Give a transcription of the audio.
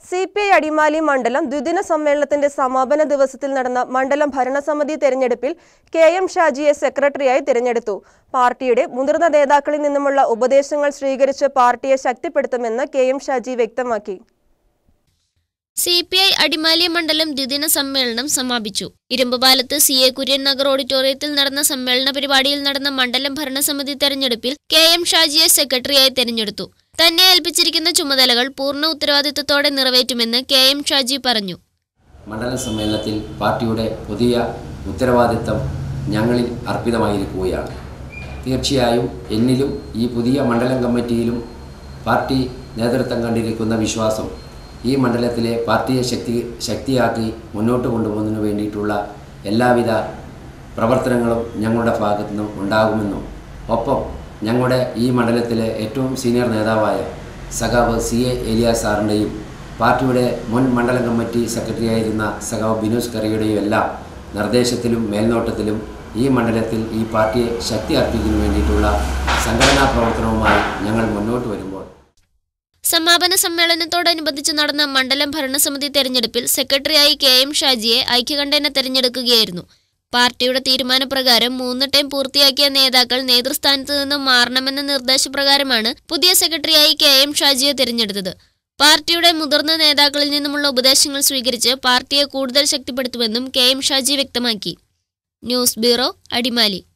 C P I Adimali മണ്ഡലം ദ്വിദിന സമ്മേളനത്തിന്റെ സമാപന ദിവസത്തിൽ നടന്ന മണ്ഡലം ഭരണസമിതി തെരഞ്ഞെടുപ്പിൽ കെ എം ഷാജിയെ സെക്രട്ടറിയായി തിരഞ്ഞെടുത്തു പാർട്ടിയുടെ മുതിർന്ന നേതാക്കളിൽ നിന്നുമുള്ള ഉപദേശങ്ങൾ സ്വീകരിച്ച് പാർട്ടിയെ ശക്തിപ്പെടുത്തുമെന്ന് കെ എം ഷാജി വ്യക്തമാക്കി സി പി ഐ അടിമാലി മണ്ഡലം ദ്വിദിന സമ്മേളനം സമാപിച്ചു ഇരുമ്പുപാലത്ത് സി എ കുര്യൻ നഗർ ഓഡിറ്റോറിയത്തിൽ നടന്ന സമ്മേളന പരിപാടിയിൽ നടന്ന മണ്ഡലം ഭരണസമിതി തെരഞ്ഞെടുപ്പിൽ കെ എം ഷാജിയെ സെക്രട്ടറിയായി തെരഞ്ഞെടുത്തു തന്നെ ഏൽപ്പിച്ചിരിക്കുന്ന ചുമതലകൾ പൂർണ്ണ ഉത്തരവാദിത്തത്തോടെ നിറവേറ്റുമെന്ന് കെ എം ഷാജി പറഞ്ഞു മണ്ഡലം സമ്മേളനത്തിൽ പാർട്ടിയുടെ പുതിയ ഉത്തരവാദിത്തം ഞങ്ങളിൽ അർപ്പിതമായിരിക്കുകയാണ് തീർച്ചയായും എന്നിലും ഈ പുതിയ മണ്ഡലം കമ്മിറ്റിയിലും പാർട്ടി നേതൃത്വം കണ്ടിരിക്കുന്ന വിശ്വാസം ഈ മണ്ഡലത്തിലെ പാർട്ടിയെ ശക്തി ശക്തിയാക്കി മുന്നോട്ട് കൊണ്ടുപോകുന്നതിന് വേണ്ടിയിട്ടുള്ള എല്ലാവിധ പ്രവർത്തനങ്ങളും ഞങ്ങളുടെ ഭാഗത്തു നിന്നും ഉണ്ടാകുമെന്നും ഒപ്പം ഞങ്ങളുടെ ഈ മണ്ഡലത്തിലെ ഏറ്റവും സീനിയർ നേതാവായ സഖാവ് സി എ ഏലിയ സാറിൻ്റെയും പാർട്ടിയുടെ മുൻ മണ്ഡലം കമ്മിറ്റി സെക്രട്ടറിയായിരുന്ന സഖാവ് ബിനോസ് കറിയുടെയും എല്ലാം നിർദ്ദേശത്തിലും മേൽനോട്ടത്തിലും ഈ മണ്ഡലത്തിൽ ഈ പാർട്ടിയെ ശക്തി അർപ്പിക്കുന്നതിന് വേണ്ടിയിട്ടുള്ള സംഘടനാ പ്രവർത്തനവുമായി ഞങ്ങൾ മുന്നോട്ട് വരുമ്പോൾ സമാപന സമ്മേളനത്തോടനുബന്ധിച്ച് നടന്ന മണ്ഡലം ഭരണസമിതി തെരഞ്ഞെടുപ്പിൽ സെക്രട്ടറിയായി കെ എം ഷാജിയെ ഐക്യകണ്ഠേന തെരഞ്ഞെടുക്കുകയായിരുന്നു പാർട്ടിയുടെ തീരുമാനപ്രകാരം മൂന്ന് ടൈം പൂർത്തിയാക്കിയ നേതാക്കൾ നേതൃസ്ഥാനത്ത് നിന്നും മാറണമെന്ന നിർദ്ദേശപ്രകാരമാണ് പുതിയ സെക്രട്ടറിയായി കെ എം ഷാജിയെ തിരഞ്ഞെടുത്തത് പാർട്ടിയുടെ മുതിർന്ന നേതാക്കളിൽ നിന്നുമുള്ള ഉപദേശങ്ങൾ സ്വീകരിച്ച് പാർട്ടിയെ കൂടുതൽ ശക്തിപ്പെടുത്തുമെന്നും കെ എം ഷാജി വ്യക്തമാക്കി ന്യൂസ് ബ്യൂറോ അടിമാലി